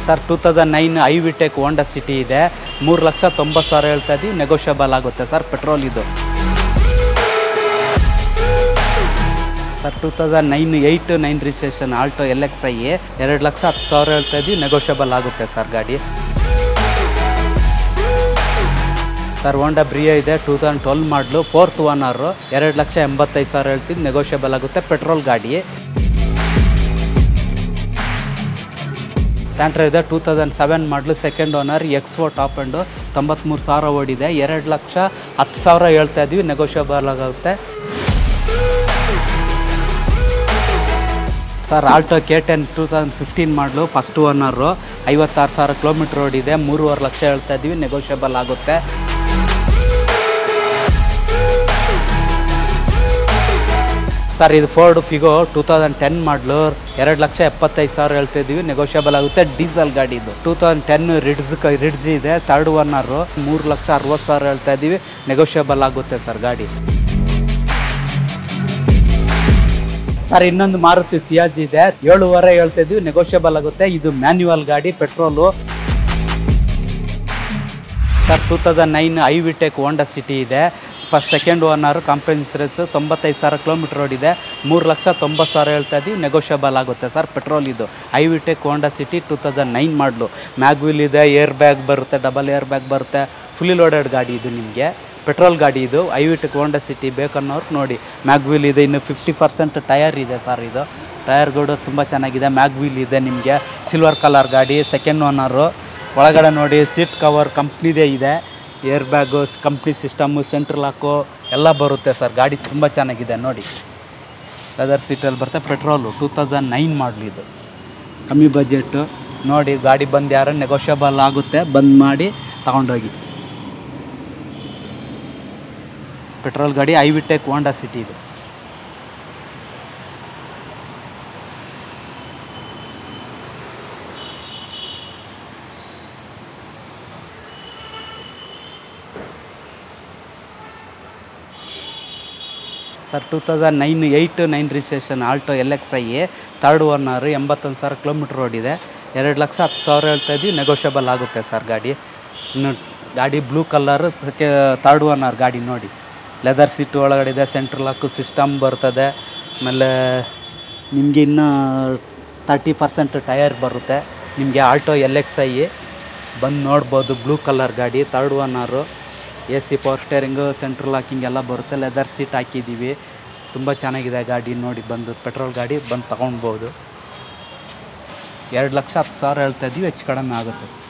sir two thousand nine i VTEC Honda City ಇದೆ ಮೂರು ಲಕ್ಷ ತೊಂಬತ್ತು ಸಾವಿರ ಹೇಳ್ತಾ ಇದ್ದೀವಿ ನೆಗೋಷಿಯಬಲ್ ಆಗುತ್ತೆ ಸರ್ ಪೆಟ್ರೋಲ್ ಇದು sir two thousand nine eight nine registration Alto L X I ಎರಡು ಲಕ್ಷ ಹತ್ತು ಸಾವಿರ ಹೇಳ್ತಾ ಇದ್ದೀವಿ ನೆಗೋಷಿಯಬಲ್ ಆಗುತ್ತೆ ಸರ್ ಗಾಡಿ ಸರ್ ಹೋಂಡಾ ಬ್ರಿಯೋ ಇದೆ two thousand twelve model fourth one ಅವರು ಎರಡು ಲಕ್ಷ ಎಂಬತ್ತೈದು ಸಾವಿರ ಹೇಳ್ತಿದ್ದು ನೆಗೋಷಿಯಬಲ್ ಆಗುತ್ತೆ ಪೆಟ್ರೋಲ್ ಗಾಡಿ ಸ್ಯಾಂಟ್ರ ಇದೆ two thousand seven model second owner expo top end ತೊಂಬತ್ತ್ಮೂರು ಸಾವಿರ ಓಡಿದೆ ಎರಡು ಲಕ್ಷ ಹತ್ತು ಸಾವಿರ ಹೇಳ್ತಾ ಇದ್ವಿ ನೆಗೋಷಿಯಬಲ್ ಆಗುತ್ತೆ sir Alto K ten two thousand fifteen model first owner ಐವತ್ತಾರು ಸಾವಿರ ಕಿಲೋಮೀಟ್ರ್ ಓಡಿದೆ ಮೂರುವರೆ ಲಕ್ಷ ಹೇಳ್ತಾ ಇದ್ವಿ ನೆಗೋಷಿಯಬಲ್ ಆಗುತ್ತೆ ಸರ್ ಇದು Ford Figo two thousand ten model ಎರಡು ಲಕ್ಷ ಎಪ್ಪತ್ತೈದು ಸಾವಿರ ಹೇಳ್ತಾ ಇದ್ದೀವಿ ನೆಗೋಷಿಯಬಲ್ ಆಗುತ್ತೆ ಡೀಸೆಲ್ ಗಾಡಿ ಇದು two thousand ten Ritz Ritz ಇದೆ ತರ್ಡ್ ಒನ್ನರು ಮೂರು ಲಕ್ಷ ಅರವತ್ತು ಸಾವಿರ ಹೇಳ್ತಾ ಇದ್ದೀವಿ ನೆಗೋಷಿಯಬಲ್ ಆಗುತ್ತೆ ಸರ್ ಗಾಡಿ ಸರ್ ಇನ್ನೊಂದು ಮಾರುತಿ ಸಿಯಾಜ್ ಇದೆ ಏಳುವರೆ ಹೇಳ್ತಾ ಇದ್ದೀವಿ ನೆಗೋಷಿಯಬಲ್ ಆಗುತ್ತೆ ಇದು ಮ್ಯಾನ್ಯುವಲ್ ಗಾಡಿ petrol sir two thousand nine i VTEC Honda City ಇದೆ first second owner company insurance ತೊಂಬತ್ತೈದು ಸಾವಿರ ಕಿಲೋಮೀಟ್ರ್ ಓಡಿದೆ ಮೂರು ಲಕ್ಷ ತೊಂಬತ್ತು ಸಾವಿರ ಹೇಳ್ತಾ ಇದ್ದೀವಿ ನೆಗೋಷಿಯಬಲ್ ಆಗುತ್ತೆ ಸರ್ ಪೆಟ್ರೋಲ್ ಇದು i VTEC Honda City two thousand nine model mag wheel ಇದೆ ಏರ್ ಬ್ಯಾಗ್ ಬರುತ್ತೆ ಡಬಲ್ ಏರ್ ಬ್ಯಾಗ್ ಬರುತ್ತೆ ಫುಲ್ಲಿ ಲೋಡೆಡ್ ಗಾಡಿ ಇದು ನಿಮಗೆ ಪೆಟ್ರೋಲ್ ಗಾಡಿ ಇದು ಐ ವಿಟೆಕ್ ಹೋಂಡಾ ಸಿಟಿ ಬೇಕನ್ನೋರು ನೋಡಿ ಮ್ಯಾಗ್ವಿಲ್ ಇದೆ ಇನ್ನು ಫಿಫ್ಟಿ ಪರ್ಸೆಂಟ್ ಟಯರ್ ಇದೆ ಸರ್ ಇದು ಟಯರ್ಗಳು ತುಂಬ ಚೆನ್ನಾಗಿದೆ ಮ್ಯಾಗ್ವಿಲ್ ಇದೆ ನಿಮಗೆ ಸಿಲ್ವರ್ ಕಲರ್ ಗಾಡಿ ಸೆಕೆಂಡ್ ಓನರು ಒಳಗಡೆ ನೋಡಿ ಸೀಟ್ ಕವರ್ ಕಂಪ್ನಿದೇ ಇದೆ air bag company system central lock ಎಲ್ಲ ಬರುತ್ತೆ ಸರ್ ಗಾಡಿ ತುಂಬ ಚೆನ್ನಾಗಿದೆ ನೋಡಿ ಲೆದರ್ ಸೀಟಲ್ಲಿ ಬರುತ್ತೆ ಪೆಟ್ರೋಲು ಟೂ ತೌಸಂಡ್ ನೈನ್ ಮಾಡಲಿ ಇದು ಕಮ್ಮಿ ಬಜೆಟು ನೋಡಿ ಗಾಡಿ ಬಂದು ಯಾರು ನೆಗೋಷಿಯಬಲ್ ಆಗುತ್ತೆ ಬಂದ್ ಮಾಡಿ ತಗೊಂಡೋಗಿ ಪೆಟ್ರೋಲ್ ಗಾಡಿ ಐ ವಿಟೆಕ್ ಹೋಂಡಾ ಸಿಟಿ ಇದು sir two thousand nine eight nine registration Alto L X I third owner ಎಂಬತ್ತೊಂದು ಸಾವಿರ ಕಿಲೋಮೀಟ್ರ್ ಓಡಿದೆ ಎರಡು ಲಕ್ಷ ಹತ್ತು ಸಾವಿರ ಹೇಳ್ತಾ ಇದ್ವಿ ನೆಗೋಷಿಯಬಲ್ ಆಗುತ್ತೆ ಸರ್ ಗಾಡಿ ಇನ್ನು ಗಾಡಿ ಬ್ಲೂ ಕಲರ್ ಸೆಕೆ ತರ್ಡ್ ಒನ್ನರ್ ಗಾಡಿ ನೋಡಿ ಲೆದರ್ ಸೀಟ್ ಒಳಗಡೆ ಇದೆ ಸೆಂಟ್ರಲ್ ಲಾಕು ಸಿಸ್ಟಮ್ ಬರ್ತದೆ ಆಮೇಲೆ ನಿಮಗೆ ಇನ್ನೂ ತರ್ಟಿ ಪರ್ಸೆಂಟ್ ಟಯರ್ ಬರುತ್ತೆ ನಿಮಗೆ ಆಲ್ಟೋ ಎಲ್ ಎಕ್ಸ್ ಐ ಬಂದು ನೋಡ್ಬೋದು ಬ್ಲೂ ಕಲರ್ ಗಾಡಿ third owner A C power steering central locking ಎಲ್ಲ ಬರುತ್ತೆ ಲೆದರ್ ಸೀಟ್ ಹಾಕಿದ್ದೀವಿ ತುಂಬ ಚೆನ್ನಾಗಿದೆ ಗಾಡಿ ನೋಡಿ ಬಂದು ಪೆಟ್ರೋಲ್ ಗಾಡಿ ಬಂದು ತೊಗೊಳ್ಬೋದು ಎರಡು ಲಕ್ಷ ಹತ್ತು ಸಾವಿರ ಹೇಳ್ತಾ ಇದ್ದೀವಿ ಹೆಚ್ಚು ಕಡಿಮೆ ಆಗುತ್ತೆ ಸರ್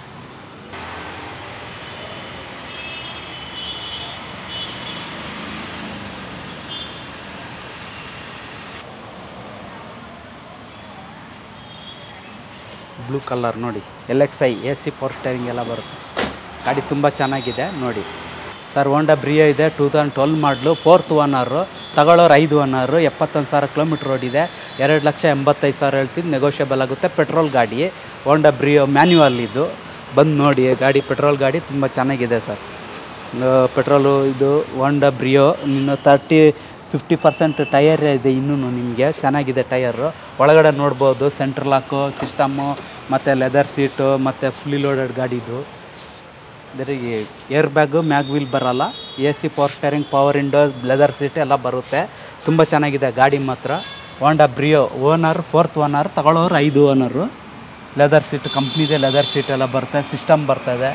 ಬ್ಲೂ ಕಲರ್ ನೋಡಿ L X I A C power steering ಎಲ್ಲ ಬರುತ್ತೆ ಗಾಡಿ ತುಂಬ ಚೆನ್ನಾಗಿದೆ ನೋಡಿ ಸರ್ ಹೋಂಡಾ ಬ್ರಿಯೋ ಇದೆ two thousand twelve model fourth owner ತಗೊಳ್ಳೋರು ಐದು ಒನ್ನರು ಎಪ್ಪತ್ತೊಂದು ಸಾವಿರ ಕಿಲೋಮೀಟ್ರ್ ಓಡಿದೆ ಎರಡು ಲಕ್ಷ ಎಂಬತ್ತೈದು ಸಾವಿರ ಹೇಳ್ತಿದ್ದು ನೆಗೋಷಿಯಬಲ್ ಆಗುತ್ತೆ ಪೆಟ್ರೋಲ್ ಗಾಡಿ ಹೋಂಡಾ ಬ್ರಿಯೋ ಮ್ಯಾನ್ಯುವಲ್ ಇದು ಬಂದು ನೋಡಿ ಗಾಡಿ ಪೆಟ್ರೋಲ್ ಗಾಡಿ ತುಂಬ ಚೆನ್ನಾಗಿದೆ ಸರ್ ಪೆಟ್ರೋಲು ಇದು ಹೋಂಡಾ ಬ್ರಿಯೋ ಇನ್ನು ತರ್ಟಿ ಫಿಫ್ಟಿ ಪರ್ಸೆಂಟ್ ಟಯರ್ ಇದೆ ಇನ್ನೂ ನಿಮಗೆ ಚೆನ್ನಾಗಿದೆ ಟಯರು ಒಳಗಡೆ ನೋಡ್ಬೋದು ಸೆಂಟ್ರ್ ಲಾಕು ಸಿಸ್ಟಮ್ಮು ಮತ್ತು ಲೆದರ್ ಸೀಟು ಮತ್ತು ಫುಲ್ಲಿ ಲೋಡೆಡ್ ಗಾಡಿ ಇದು ಇದರಿಗೆ ಏರ್ ಬ್ಯಾಗು ಮ್ಯಾಗ್ ವೀಲ್ ಬರಲ್ಲ A C power steering power windows leather seat ಎಲ್ಲ ಬರುತ್ತೆ ತುಂಬ ಚೆನ್ನಾಗಿದೆ ಗಾಡಿ ಮಾತ್ರ Honda Brio owner fourth owner ತಗೊಳ್ಳೋರು ಐದು ಓನರು ಲೆದರ್ ಸೀಟ್ ಕಂಪ್ನಿದೆ ಲೆದರ್ ಸೀಟ್ ಎಲ್ಲ ಬರುತ್ತೆ ಸಿಸ್ಟಮ್ ಬರ್ತದೆ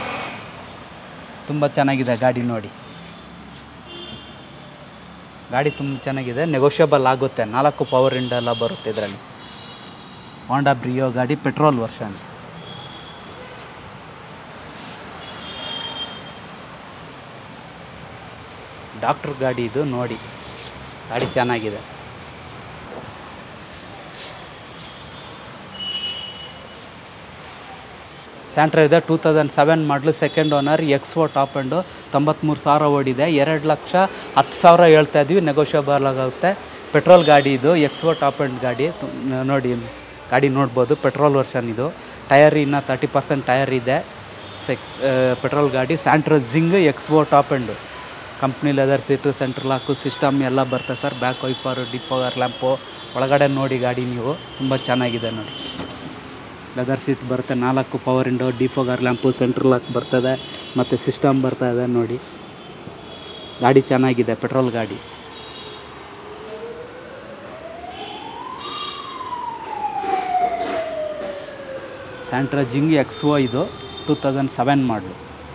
ತುಂಬ ಚೆನ್ನಾಗಿದೆ ಗಾಡಿ ನೋಡಿ ಗಾಡಿ ತುಂಬ ಚೆನ್ನಾಗಿದೆ ನೆಗೋಷಿಯಬಲ್ ಆಗುತ್ತೆ ನಾಲ್ಕು ಪವರ್ ವಿಂಡೋ ಎಲ್ಲ ಬರುತ್ತೆ ಇದರಲ್ಲಿ ಹೋಂಡಾ ಬ್ರಿಯೋ ಗಾಡಿ ಪೆಟ್ರೋಲ್ ವರ್ಷನ್ ಡಾಕ್ಟ್ರ್ ಗಾಡಿ ಇದು ನೋಡಿ ಗಾಡಿ ಚೆನ್ನಾಗಿದೆ ಸರ್ ಸ್ಯಾಂಟ್ರ ಇದೆ two thousand seven model second owner expo top end ತೊಂಬತ್ತ್ಮೂರು ಸಾವಿರ ಓಡಿದೆ ಎರಡು ಲಕ್ಷ ಹತ್ತು ಸಾವಿರ ಹೇಳ್ತಾ ಇದ್ವಿ ನೆಗೋಷಿಯಬಲ್ ಆಗುತ್ತೆ ಪೆಟ್ರೋಲ್ ಗಾಡಿ ಇದು ಎಕ್ಸ್ಪೋ ಟಾಪ್ ಆ್ಯಂಡ್ ಗಾಡಿ ತು- ನೋಡಿ ಗಾಡಿ ನೋಡ್ಬೋದು ಪೆಟ್ರೋಲ್ ವರ್ಷನ್ ಇದು ಟಯರ್ ಇನ್ನು ತರ್ಟಿ ಪರ್ಸೆಂಟ್ ಟಯರ್ ಇದೆ ಸೆಕ್ ಪೆಟ್ರೋಲ್ ಗಾಡಿ Santro Xing expo top end company leather seat centre lock system ಎಲ್ಲ ಬರ್ತದೆ sir back wiper dip power lamp ಒಳಗಡೆ ನೋಡಿ ಗಾಡಿ ನೀವು ತುಂಬ ಚೆನ್ನಾಗಿದೆ ನೋಡಿ ಲೆದರ್ ಸೀಟ್ ಬರುತ್ತೆ ನಾಲ್ಕು power window defogger lamp central lock ಬರ್ತದೆ ಮತ್ತು ಸಿಸ್ಟಮ್ ಬರ್ತಾ ಇದೆ ನೋಡಿ ಗಾಡಿ ಚೆನ್ನಾಗಿದೆ ಪೆಟ್ರೋಲ್ ಗಾಡಿ ಸ್ಯಾಂಟ್ರಾ ಜಿಂಗ್ ಎಕ್ಸ್ ಓ ಇದು two thousand seven model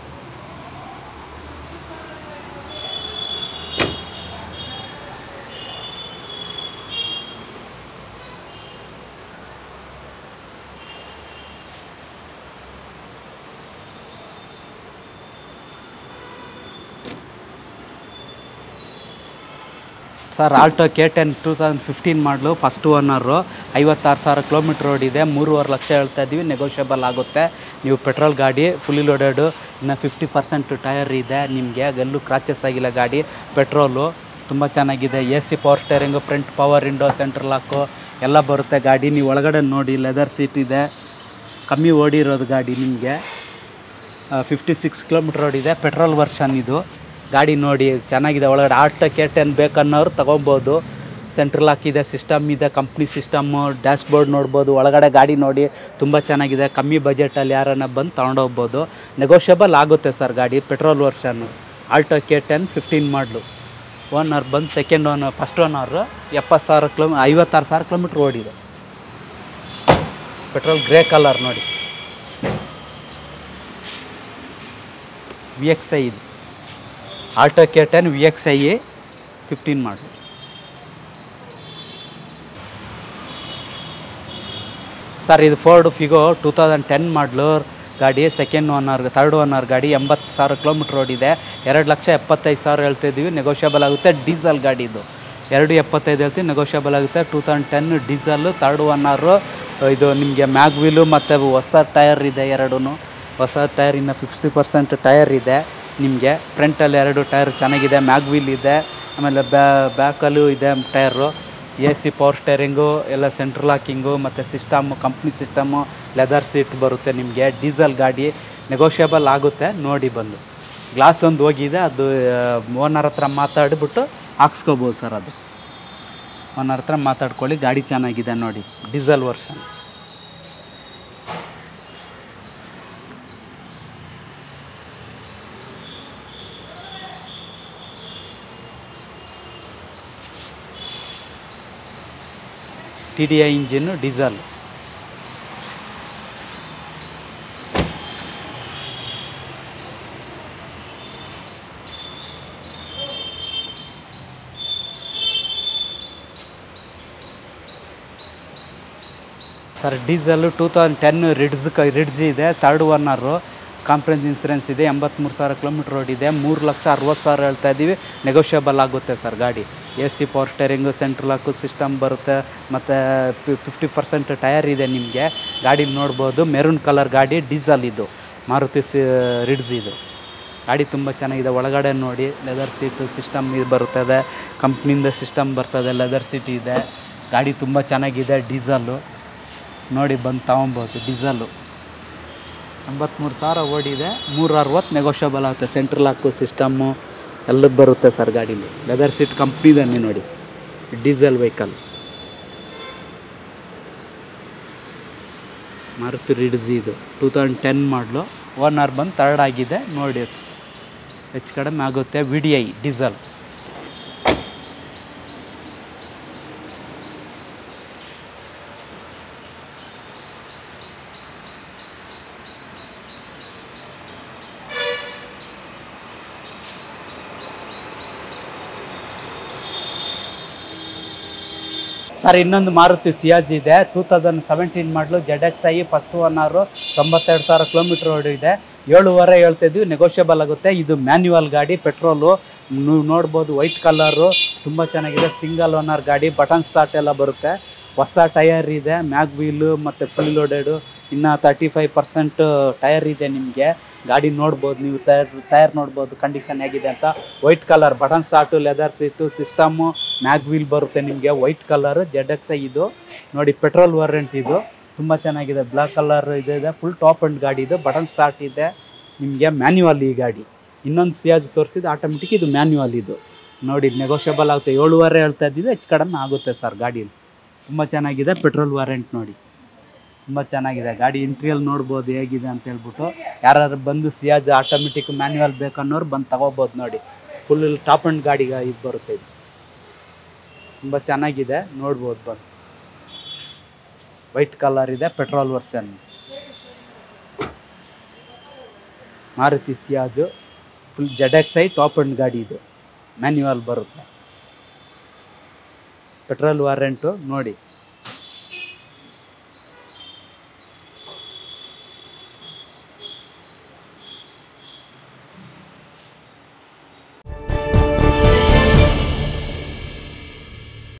sir Alto K ten two thousand fifteen model first owner ಐವತ್ತಾರು ಸಾವಿರ ಕಿಲೋಮೀಟ್ರ್ ಓಡಿದೆ ಮೂರುವರೆ ಲಕ್ಷ ಹೇಳ್ತಾ ಇದ್ದೀವಿ ನೆಗೋಷಿಯಬಲ್ ಆಗುತ್ತೆ ನೀವು ಪೆಟ್ರೋಲ್ ಗಾಡಿ ಫುಲ್ಲಿ ಲೋಡೆಡು ಇನ್ನು ಫಿಫ್ಟಿ ಪರ್ಸೆಂಟ್ ಟಯರ್ ಇದೆ ನಿಮಗೆ ಎಲ್ಲೂ ಕ್ರಾಚಸ್ ಆಗಿಲ್ಲ ಗಾಡಿ ಪೆಟ್ರೋಲು ತುಂಬ ಚೆನ್ನಾಗಿದೆ A C power steering front power window centre lock ಎಲ್ಲ ಬರುತ್ತೆ ಗಾಡಿ ನೀವು ಒಳಗಡೆ ನೋಡಿ ಲೆದರ್ ಸೀಟ್ ಇದೆ ಕಮ್ಮಿ ಓಡಿರೋದು ಗಾಡಿ ನಿಮಗೆ ಫಿಫ್ಟಿ ಸಿಕ್ಸ್ ಕಿಲೋಮೀಟ್ರ್ ಓಡಿದೆ ಪೆಟ್ರೋಲ್ ವರ್ಷನ್ ಇದು ಗಾಡಿ ನೋಡಿ ಚೆನ್ನಾಗಿದೆ ಒಳಗಡೆ ಆಟೋ ಕೆ ಟೆನ್ ಬೇಕನ್ನೋರು ತೊಗೊಬೋದು ಸೆಂಟ್ರಲ್ ಹಾಕಿದೆ ಸಿಸ್ಟಮ್ ಇದೆ ಕಂಪ್ನಿ ಸಿಸ್ಟಮ್ಮು ಡ್ಯಾಶ್ ಬೋರ್ಡ್ ನೋಡ್ಬೋದು ಒಳಗಡೆ ಗಾಡಿ ನೋಡಿ ತುಂಬ ಚೆನ್ನಾಗಿದೆ ಕಮ್ಮಿ ಬಜೆಟಲ್ಲಿ ಯಾರನ್ನ ಬಂದು ತೊಗೊಂಡೋಗ್ಬೋದು ನೆಗೋಷಿಯಬಲ್ ಆಗುತ್ತೆ ಸರ್ ಗಾಡಿ petrol version Alto K ten fifteen model owner ಬಂದು ಸೆಕೆಂಡ್ ಓನರ್ ಫಸ್ಟ್ ಓನರು ಎಪ್ಪತ್ತು ಸಾವಿರ ಕಿಲೋ ಐವತ್ತಾರು ಸಾವಿರ ಕಿಲೋಮೀಟ್ರ್ ಓಡಿದೆ ಪೆಟ್ರೋಲ್ ಗ್ರೇ ಕಲರ್ ನೋಡಿ ವಿ ಎಕ್ಸ್ ಐ ಇದು Alto K ten V X I fifteen model sir ಇದು Ford Figo two thousand ten model ಗಾಡಿ ಸೆಕೆಂಡ್ ಓನರ್ ಥರ್ಡ್ ಓನರ್ ಗಾಡಿ ಎಂಬತ್ತು ಸಾವಿರ ಕಿಲೋಮೀಟ್ರ್ ಓಡಿದೆ ಎರಡು ಲಕ್ಷ ಎಪ್ಪತ್ತೈದು ಸಾವಿರ ಹೇಳ್ತಾ ಇದ್ದೀವಿ ನೆಗೋಷಿಯಬಲ್ ಆಗುತ್ತೆ ಡೀಸೆಲ್ ಗಾಡಿ ಇದು ಎರಡು ಎಪ್ಪತ್ತೈದು ಹೇಳ್ತೀವಿ ನೆಗೋಷಿಯಬಲ್ ಆಗುತ್ತೆ two thousand ten diesel third owner ಇದು ನಿಮಗೆ ಮ್ಯಾಗ್ ವೀಲು ಮತ್ತು ಹೊಸ ಟಯರ್ ಇದೆ ಎರಡೂ ಹೊಸ ಟೈರ್ ಇನ್ನು ಫಿಫ್ಟಿ ಪರ್ಸೆಂಟ್ ಟಯರ್ ಇದೆ ನಿಮಗೆ ಫ್ರಂಟಲ್ಲಿ ಎರಡು ಟೈರ್ ಚೆನ್ನಾಗಿದೆ ಮ್ಯಾಗ್ ವೀಲ್ ಇದೆ ಆಮೇಲೆ ಬ್ಯಾ ಬ್ಯಾಕಲ್ಲೂ ಇದೆ tyre A C power steering ಎಲ್ಲ ಸೆಂಟ್ರಲ್ ಲಾಕಿಂಗು ಮತ್ತು system company system leather seat ಬರುತ್ತೆ ನಿಮಗೆ ಡೀಸೆಲ್ ಗಾಡಿ ನೆಗೋಷಿಯಬಲ್ ಆಗುತ್ತೆ ನೋಡಿ ಬಂದು ಗ್ಲಾಸ್ ಒಂದು ಹೋಗಿದೆ ಅದು ಓನರ್ ಹತ್ರ ಮಾತಾಡಿಬಿಟ್ಟು ಹಾಕ್ಸ್ಕೋಬೋದು ಸರ್ ಅದು ಓನರ್ ಹತ್ರ ಮಾತಾಡ್ಕೊಳ್ಳಿ ಗಾಡಿ ಚೆನ್ನಾಗಿದೆ ನೋಡಿ diesel version T D I engine diesel sir diesel two thousand ten Ritz ಕ ರಿಡ್ಸ್ ಇದೆ ತರ್ಡ್ ಒನ್ನರು ಕಾಂಪ್ರೆನ್ಸ್ ಇನ್ಸೂರೆನ್ಸ್ ಇದೆ ಎಂಬತ್ತ್ಮೂರು ಸಾವಿರ ಕಿಲೋಮೀಟ್ರ್ ರೋಡ್ ಇದೆ ಮೂರು ಲಕ್ಷ ಅರವತ್ತು ಸಾವಿರ ಹೇಳ್ತಾ ಇದ್ದೀವಿ ನೆಗೋಷಿಯಬಲ್ ಆಗುತ್ತೆ ಸರ್ ಗಾಡಿ A C power steering central lock system ಬರುತ್ತೆ ಮತ್ತು ಫಿಫ್ಟಿ ಪರ್ಸೆಂಟ್ ಟಯರ್ ಇದೆ ನಿಮಗೆ ಗಾಡಿ ನೋಡ್ಬೋದು ಮೆರೂನ್ ಕಲರ್ ಗಾಡಿ ಡೀಸೆಲ್ ಇದು ಮಾರುತಿ ಸಿ ರಿಡ್ಸ್ ಇದು ಗಾಡಿ ತುಂಬ ಚೆನ್ನಾಗಿದೆ ಒಳಗಡೆ ನೋಡಿ ಲೆದರ್ ಸೀಟು ಸಿಸ್ಟಮ್ ಇದು ಬರ್ತದೆ ಕಂಪ್ನಿಯಿಂದ ಸಿಸ್ಟಮ್ ಬರ್ತದೆ ಲೆದರ್ ಸೀಟ್ ಇದೆ ಗಾಡಿ ತುಂಬ ಚೆನ್ನಾಗಿದೆ ಡೀಸಲ್ಲು ನೋಡಿ ಬಂದು ತೊಗೊಬೋದು ಡೀಸಲ್ಲು ಎಂಬತ್ತ್ಮೂರು ಸಾವಿರ ಓಡಿದೆ ಮೂರು ಅರವತ್ತು ನೆಗೋಷಿಯಬಲ್ ಆಗುತ್ತೆ ಸೆಂಟ್ರಲ್ ಲಾಕು ಸಿಸ್ಟಮ್ಮು ಎಲ್ಲದು ಬರುತ್ತೆ ಸರ್ ಗಾಡೀಲಿ ಲೆದರ್ ಸೀಟ್ ಕಂಪ್ನಿದನ್ನೇ ನೋಡಿ ಡೀಸೆಲ್ ವೆಹಿಕಲ್ ಮಾರುತಿ ರಿಡ್ಸ್ ಇದು two thousand ten model owner ಬಂದು ತರ್ಡ್ ಆಗಿದೆ ನೋಡಿ ಹೆಚ್ಚು ಕಡಿಮೆ ಆಗುತ್ತೆ V D I diesel sir ಇನ್ನೊಂದು ಮಾರುತಿ ಸಿಯಾಜ್ ಇದೆ two thousand seventeen model Z X I first one ಅವರು ತೊಂಬತ್ತೆರಡು ಸಾವಿರ ಕಿಲೋಮೀಟ್ರ್ ಓಡಿದೆ ಏಳುವರೆ ಹೇಳ್ತಿದ್ವಿ ನೆಗೋಷಿಯಬಲ್ ಆಗುತ್ತೆ ಇದು ಮ್ಯಾನ್ಯುವಲ್ ಗಾಡಿ ಪೆಟ್ರೋಲು ನೀವು ನೋಡ್ಬೋದು ವೈಟ್ ಕಲರು ತುಂಬ ಚೆನ್ನಾಗಿದೆ ಸಿಂಗಲ್ ಓನರ್ ಗಾಡಿ ಬಟನ್ ಸ್ಟಾರ್ಟ್ ಎಲ್ಲ ಬರುತ್ತೆ ಹೊಸ ಟಯರ್ ಇದೆ ಮ್ಯಾಗ್ ವೀಲು ಮತ್ತು ಫುಲ್ ಲೋಡೆಡು ಇನ್ನು ತರ್ಟಿ ಫೈವ್ ಪರ್ಸೆಂಟ್ ಟಯರ್ ಇದೆ ನಿಮಗೆ ಗಾಡಿ ನೋಡ್ಬೋದು ನೀವು ಟಯರ್ ಟಯರ್ ನೋಡ್ಬೋದು ಕಂಡೀಷನ್ ಹೇಗಿದೆ ಅಂತ white colour button start leather seat system mag wheel ಬರುತ್ತೆ ನಿಮಗೆ white colour Z X I ಇದು ನೋಡಿ ಪೆಟ್ರೋಲ್ ವೇರಿಯಂಟ್ ಇದು ತುಂಬ ಚೆನ್ನಾಗಿದೆ ಬ್ಲ್ಯಾಕ್ ಕಲರ್ ಇದೆ ಫುಲ್ ಟಾಪ್ ಅಂಡ್ ಗಾಡಿ ಇದು ಬಟನ್ ಸ್ಟಾರ್ಟ್ ಇದೆ ನಿಮಗೆ ಮ್ಯಾನ್ಯುವಲ್ ಈ ಗಾಡಿ ಇನ್ನೊಂದು ಸಿಯಾಜ್ ತೋರಿಸಿದ್ದು ಆಟೋಮೆಟಿಕ್ ಇದು ಮ್ಯಾನ್ಯುವಲ್ ಇದು ನೋಡಿ ನೆಗೋಷಿಯಬಲ್ ಆಗುತ್ತೆ ಏಳುವರೆ ಹೇಳ್ತಾ ಇದ್ದೀವಿ ಹೆಚ್ಚು ಕಡಿಮೆ ಆಗುತ್ತೆ ಸರ್ ಗಾಡೀಲಿ ತುಂಬ ಚೆನ್ನಾಗಿದೆ ಪೆಟ್ರೋಲ್ ವಾರೆಂಟ್ ನೋಡಿ ತುಂಬ ಚೆನ್ನಾಗಿದೆ ಗಾಡಿ ಇಂಟ್ರಿಯಲ್ ನೋಡ್ಬೋದು ಹೇಗಿದೆ ಅಂತ ಹೇಳ್ಬಿಟ್ಟು ಯಾರಾದ್ರು ಬಂದು ಸಿಯಾಜ್ ಆಟೋಮೆಟಿಕ್ ಮ್ಯಾನ್ಯುವಲ್ ಬೇಕನ್ನೋರು ಬಂದು ತಗೋಬೋದು ನೋಡಿ ಫುಲ್ ಟಾಪ್ ಅಂಡ್ ಗಾಡಿಗೆ ಇದು ಬರುತ್ತೆ ಇದು ತುಂಬ ಚೆನ್ನಾಗಿದೆ ನೋಡ್ಬೋದು ಬಂದು ವೈಟ್ ಕಲರ್ ಇದೆ petrol version Maruti Ciaz full Z X I top end ಗಾಡಿ ಇದು ಮ್ಯಾನ್ಯುವಲ್ ಬರುತ್ತೆ ಪೆಟ್ರೋಲ್ ವಾರೆಂಟು ನೋಡಿ